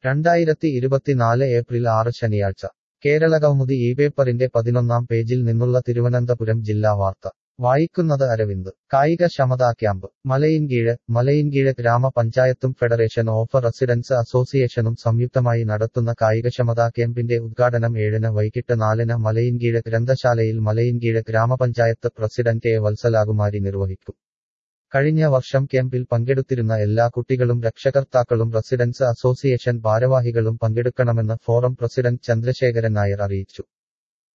രണ്ടായിരത്തി ഇരുപത്തിനാല് ഏപ്രിൽ ആറ് ശനിയാഴ്ച കേരളകൗമുദി ഈ പേപ്പറിന്റെ പതിനൊന്നാം പേജിൽ നിന്നുള്ള തിരുവനന്തപുരം ജില്ലാ വാർത്ത വായിക്കുന്നത് അരവിന്ദ് കായിക ക്ഷമതാ ക്യാമ്പ് മലയിൻകീഴ് മലയിൻകീഴ് ഗ്രാമപഞ്ചായത്തും ഫെഡറേഷൻ ഓഫ് റെസിഡൻസ് അസോസിയേഷനും സംയുക്തമായി നടത്തുന്ന കായികക്ഷമതാ ക്യാമ്പിന്റെ ഉദ്ഘാടനം ഏഴിന് വൈകിട്ട് നാലിന് മലയിൻകീഴ് ഗ്രന്ഥശാലയിൽ മലയിൻകീഴ് ഗ്രാമപഞ്ചായത്ത് പ്രസിഡന്റ് എ വത്സലാകുമാരി നിർവഹിക്കും കഴിഞ്ഞ വർഷം ക്യാമ്പിൽ പങ്കെടുത്തിരുന്ന എല്ലാ കുട്ടികളും രക്ഷകർത്താക്കളും റെസിഡൻസ് അസോസിയേഷൻ ഭാരവാഹികളും പങ്കെടുക്കണമെന്ന് ഫോറം പ്രസിഡന്റ് ചന്ദ്രശേഖരൻ നായർ അറിയിച്ചു